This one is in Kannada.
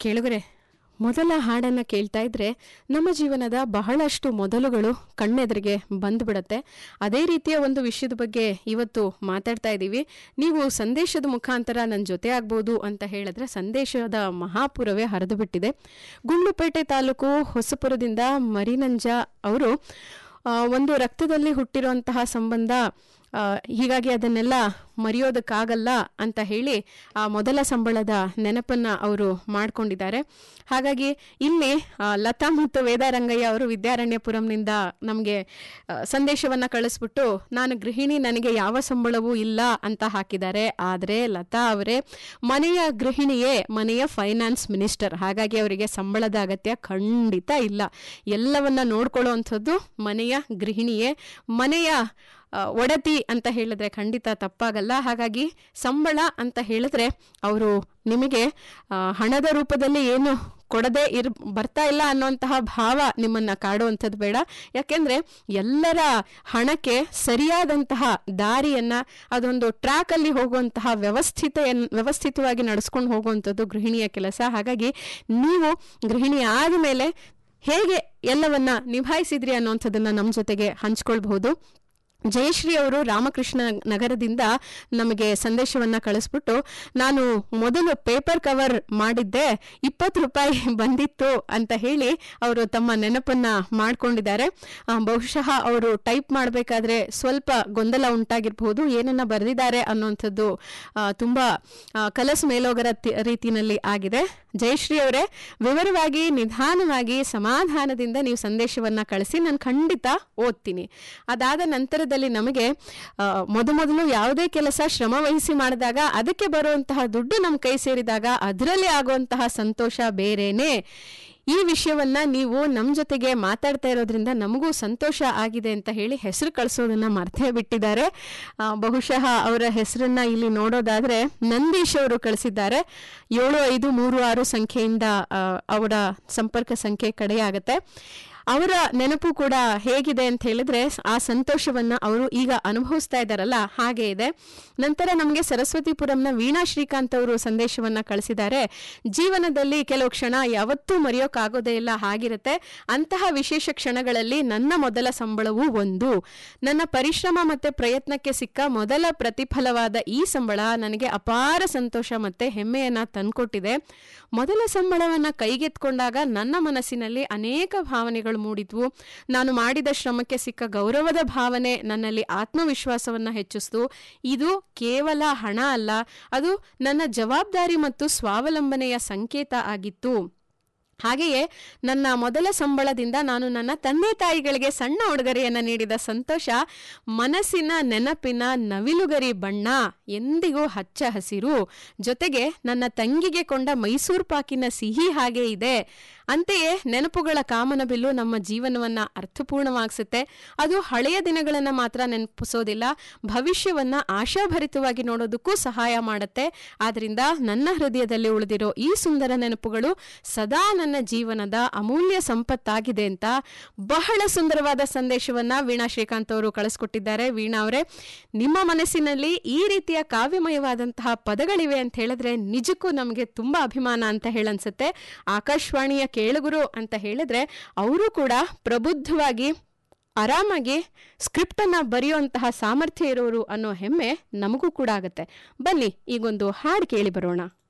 ಕೇಳುಗರೆ ಮೊದಲ ಹಾಡನ್ನು ಕೇಳ್ತಾ ಇದ್ರೆ ನಮ್ಮ ಜೀವನದ ಬಹಳಷ್ಟು ಮೊದಲುಗಳು ಕಣ್ಣೆದುರಿಗೆ ಬಂದ್ಬಿಡತ್ತೆ ಅದೇ ರೀತಿಯ ಒಂದು ವಿಷಯದ ಬಗ್ಗೆ ಇವತ್ತು ಮಾತಾಡ್ತಾ ಇದ್ದೀವಿ ನೀವು ಸಂದೇಶದ ಮುಖಾಂತರ ನನ್ನ ಜೊತೆ ಆಗ್ಬೋದು ಅಂತ ಹೇಳಿದ್ರೆ ಸಂದೇಶದ ಮಹಾಪುರವೇ ಹರಿದು ಬಿಟ್ಟಿದೆ ಗುಂಡ್ಲುಪೇಟೆ ತಾಲೂಕು ಹೊಸಪುರದಿಂದ ಮರಿನಂಜ ಅವರು ಆ, ಒಂದು ರಕ್ತದಲ್ಲಿ ಹುಟ್ಟಿರುವಂತಹ ಸಂಬಂಧ ಆ, ಹೀಗಾಗಿ ಅದನ್ನೆಲ್ಲ ಮರೆಯೋದಕ್ಕಾಗಲ್ಲ ಅಂತ ಹೇಳಿ ಆ ಮೊದಲ ಸಂಬಳದ ನೆನಪನ್ನ ಅವರು ಮಾಡ್ಕೊಂಡಿದ್ದಾರೆ ಹಾಗಾಗಿ ಇಲ್ಲಿ ಆ, ಲತಾ ಮತ್ತು ವೇದಾರಂಗಯ್ಯ ಅವರು ವಿದ್ಯಾರಣ್ಯಪುರಂನಿಂದ ನಮಗೆ ಸಂದೇಶವನ್ನ ಕಳಿಸ್ಬಿಟ್ಟು ನಾನು ಗೃಹಿಣಿ ನನಗೆ ಯಾವ ಸಂಬಳವೂ ಇಲ್ಲ ಅಂತ ಹಾಕಿದ್ದಾರೆ ಆದರೆ ಲತಾ ಅವರೇ ಮನೆಯ ಗೃಹಿಣಿಯೇ ಮನೆಯ ಫೈನಾನ್ಸ್ ಮಿನಿಸ್ಟರ್ ಹಾಗಾಗಿ ಅವರಿಗೆ ಸಂಬಳದ ಅಗತ್ಯ ಖಂಡಿತ ಇಲ್ಲ ಎಲ್ಲವನ್ನ ನೋಡ್ಕೊಳ್ಳುವಂಥದ್ದು ಮನೆಯ ಗೃಹಿಣಿಯೇ ಮನೆಯ ಆ, ಒಡತಿ ಅಂತ ಹೇಳಿದ್ರೆ ಖಂಡಿತ ತಪ್ಪಾಗಲ್ಲ ಹಾಗಾಗಿ ಸಂಬಳ ಅಂತ ಹೇಳಿದ್ರೆ ಅವರು ನಿಮಗೆ ಆ, ಹಣದ ರೂಪದಲ್ಲಿ ಏನು ಕೊಡದೆ ಇರ್ ಬರ್ತಾ ಇಲ್ಲ ಅನ್ನುವಂತಹ ಭಾವ ನಿಮ್ಮನ್ನ ಕಾಡುವಂಥದ್ದು ಬೇಡ ಯಾಕೆಂದ್ರೆ ಎಲ್ಲರ ಹಣಕ್ಕೆ ಸರಿಯಾದಂತಹ ದಾರಿಯನ್ನ ಅದೊಂದು ಟ್ರ್ಯಾಕ್ ಅಲ್ಲಿ ಹೋಗುವಂತಹ ವ್ಯವಸ್ಥಿತ ವ್ಯವಸ್ಥಿತವಾಗಿ ನಡೆಸ್ಕೊಂಡು ಹೋಗುವಂಥದ್ದು ಗೃಹಿಣಿಯ ಕೆಲಸ ಹಾಗಾಗಿ ನೀವು ಗೃಹಿಣಿ ಆದ ಮೇಲೆ ಹೇಗೆ ಎಲ್ಲವನ್ನ ನಿಭಾಯಿಸಿದ್ರಿ ಅನ್ನುವಂಥದ್ದನ್ನ ನಮ್ಮ ಜೊತೆಗೆ ಹಂಚ್ಕೊಳ್ಬಹುದು ಜಯಶ್ರೀ ಅವರು ರಾಮಕೃಷ್ಣ ನಗರದಿಂದ ನಮಗೆ ಸಂದೇಶವನ್ನ ಕಳಿಸ್ಬಿಟ್ಟು ನಾನು ಮೊದಲು ಪೇಪರ್ ಕವರ್ ಮಾಡಿದ್ದೆ ಇಪ್ಪತ್ತು ರೂಪಾಯಿ ಬಂದಿತ್ತು ಅಂತ ಹೇಳಿ ಅವರು ತಮ್ಮ ನೆನಪನ್ನ ಮಾಡ್ಕೊಂಡಿದ್ದಾರೆ ಆ, ಬಹುಶಃ ಅವರು ಟೈಪ್ ಮಾಡಬೇಕಾದ್ರೆ ಸ್ವಲ್ಪ ಗೊಂದಲ ಉಂಟಾಗಿರಬಹುದು ಏನನ್ನ ಬರೆದಿದ್ದಾರೆ ಅನ್ನುವಂಥದ್ದು ಆ, ತುಂಬಾ ಆ, ಕಲಸು ಮೇಲೋಗರ ತಿ- ರೀತಿನಲ್ಲಿ ಆಗಿದೆ ಜಯಶ್ರೀ ಅವರೇ ವಿವರವಾಗಿ ನಿಧಾನವಾಗಿ ಸಮಾಧಾನದಿಂದ ನೀವು ಸಂದೇಶವನ್ನ ಕಳಿಸಿ ನಾನು ಖಂಡಿತ ಓದ್ತೀನಿ ಅದಾದ ನಂತರದಲ್ಲಿ ನಮಗೆ ಆ, ಮೊದಮೊದಲು ಯಾವುದೇ ಕೆಲಸ ಶ್ರಮ ವಹಿಸಿ ಮಾಡಿದಾಗ ಅದಕ್ಕೆ ಬರುವಂತಹ ದುಡ್ಡು ನಮ್ಮ ಕೈ ಸೇರಿದಾಗ ಅದರಲ್ಲಿ ಆಗುವಂತಹ ಸಂತೋಷ ಬೇರೆನೆ ಈ ವಿಷಯವನ್ನ ನೀವು ನಮ್ಮ ಜೊತೆಗೆ ಮಾತಾಡ್ತಾ ಇರೋದ್ರಿಂದ ನಮಗೂ ಸಂತೋಷ ಆಗಿದೆ ಅಂತ ಹೇಳಿ ಹೆಸರು ಕಳಿಸೋದನ್ನ ಮರ್ತೇ ಬಿಟ್ಟಿದ್ದಾರೆ ಆ, ಬಹುಶಃ ಅವರ ಹೆಸರನ್ನ ಇಲ್ಲಿ ನೋಡೋದಾದ್ರೆ ನಂದೀಶ್ ಅವರು ಕಳಿಸಿದ್ದಾರೆ ಏಳು ಐದು ಮೂರು ಆರು ಸಂಖ್ಯೆಯಿಂದ ಆ, ಅವರ ಸಂಪರ್ಕ ಸಂಖ್ಯೆ ಕಡೆಯಾಗತ್ತೆ ಅವರ ನೆನಪು ಕೂಡ ಹೇಗಿದೆ ಅಂತ ಹೇಳಿದ್ರೆ ಆ ಸಂತೋಷವನ್ನ ಅವರು ಈಗ ಅನುಭವಿಸ್ತಾ ಇದ್ದಾರಲ್ಲ ಹಾಗೆ ಇದೆ ನಂತರ ನಮಗೆ ಸರಸ್ವತಿಪುರಂನ ವೀಣಾ ಶ್ರೀಕಾಂತ್ ಅವರು ಸಂದೇಶವನ್ನ ಕಳಿಸಿದ್ದಾರೆ ಜೀವನದಲ್ಲಿ ಕೆಲವು ಕ್ಷಣ ಯಾವತ್ತೂ ಮರೆಯೋಕ್ಕಾಗೋದೇ ಇಲ್ಲ ಹಾಗಿರುತ್ತೆ ಅಂತಹ ವಿಶೇಷ ಕ್ಷಣಗಳಲ್ಲಿ ನನ್ನ ಮೊದಲ ಸಂಬಳವೂ ಒಂದು ನನ್ನ ಪರಿಶ್ರಮ ಮತ್ತೆ ಪ್ರಯತ್ನಕ್ಕೆ ಸಿಕ್ಕ ಮೊದಲ ಪ್ರತಿಫಲವಾದ ಈ ಸಂಬಳ ನನಗೆ ಅಪಾರ ಸಂತೋಷ ಮತ್ತೆ ಹೆಮ್ಮೆಯನ್ನ ತಂದ್ಕೊಟ್ಟಿದೆ ಮೊದಲ ಸಂಬಳವನ್ನ ಕೈಗೆತ್ಕೊಂಡಾಗ ನನ್ನ ಮನಸ್ಸಿನಲ್ಲಿ ಅನೇಕ ಭಾವನೆಗಳು ಮೂಡಿದ್ವು ನಾನು ಮಾಡಿದ ಶ್ರಮಕ್ಕೆ ಸಿಕ್ಕ ಗೌರವದ ಭಾವನೆ ನನ್ನಲ್ಲಿ ಆತ್ಮವಿಶ್ವಾಸವನ್ನ ಹೆಚ್ಚಿಸ್ತು ಇದು ಕೇವಲ ಹಣ ಅಲ್ಲ ಅದು ನನ್ನ ಜವಾಬ್ದಾರಿ ಮತ್ತು ಸ್ವಾವಲಂಬನೆಯ ಸಂಕೇತ ಆಗಿತ್ತು ಹಾಗೆಯೇ ನನ್ನ ಮೊದಲ ಸಂಬಳದಿಂದ ನಾನು ನನ್ನ ತಂದೆ ತಾಯಿಗಳಿಗೆ ಸಣ್ಣ ಉಡುಗೊರೆಯನ್ನ ನೀಡಿದ ಸಂತೋಷ ಮನಸ್ಸಿನ ನೆನಪಿನ ನವಿಲುಗರಿ ಬಣ್ಣ ಎಂದಿಗೂ ಹಚ್ಚ ಹಸಿರು ಜೊತೆಗೆ ನನ್ನ ತಂಗಿಗೆ ಕೊಂಡ ಮೈಸೂರು ಪಾಕಿನ ಸಿಹಿ ಹಾಗೆ ಇದೆ ಅಂತೆಯೇ ನೆನಪುಗಳ ಕಾಮನಬಿಲ್ಲು ನಮ್ಮ ಜೀವನವನ್ನ ಅರ್ಥಪೂರ್ಣವಾಗಿಸುತ್ತೆ ಅದು ಹಳೆಯ ದಿನಗಳನ್ನ ಮಾತ್ರ ನೆನಪಿಸೋದಿಲ್ಲ ಭವಿಷ್ಯವನ್ನ ಆಶಾಭರಿತವಾಗಿ ನೋಡೋದಕ್ಕೂ ಸಹಾಯ ಮಾಡುತ್ತೆ ಆದ್ರಿಂದ ನನ್ನ ಹೃದಯದಲ್ಲಿ ಉಳಿದಿರೋ ಈ ಸುಂದರ ನೆನಪುಗಳು ಸದಾ ನನ್ನ ಜೀವನದ ಅಮೂಲ್ಯ ಸಂಪತ್ತಾಗಿದೆ ಅಂತ ಬಹಳ ಸುಂದರವಾದ ಸಂದೇಶವನ್ನ ವೀಣಾ ಶ್ರೀಕಾಂತ್ ಅವರು ಕಳಿಸ್ಕೊಟ್ಟಿದ್ದಾರೆ ವೀಣಾ ಅವರೇ ನಿಮ್ಮ ಮನಸ್ಸಿನಲ್ಲಿ ಈ ರೀತಿಯ ಕಾವ್ಯಮಯವಾದಂತಹ ಪದಗಳಿವೆ ಅಂತ ಹೇಳಿದ್ರೆ ನಿಜಕ್ಕೂ ನಮಗೆ ತುಂಬಾ ಅಭಿಮಾನ ಅಂತ ಹೇಳನ್ಸುತ್ತೆ ಆಕಾಶವಾಣಿಯ ಕೇಳುಗರು ಅಂತ ಹೇಳಿದ್ರೆ ಅವರು ಕೂಡ ಪ್ರಬುದ್ಧವಾಗಿ ಆರಾಮಾಗಿ ಸ್ಕ್ರಿಪ್ಟನ್ನು ಬರೆಯುವಂತಹ ಸಾಮರ್ಥ್ಯ ಇರೋರು ಅನ್ನೋ ಹೆಮ್ಮೆ ನಮಗೂ ಕೂಡ ಆಗುತ್ತೆ ಬನ್ನಿ ಈಗೊಂದು ಹಾಡು ಕೇಳಿ ಬರೋಣ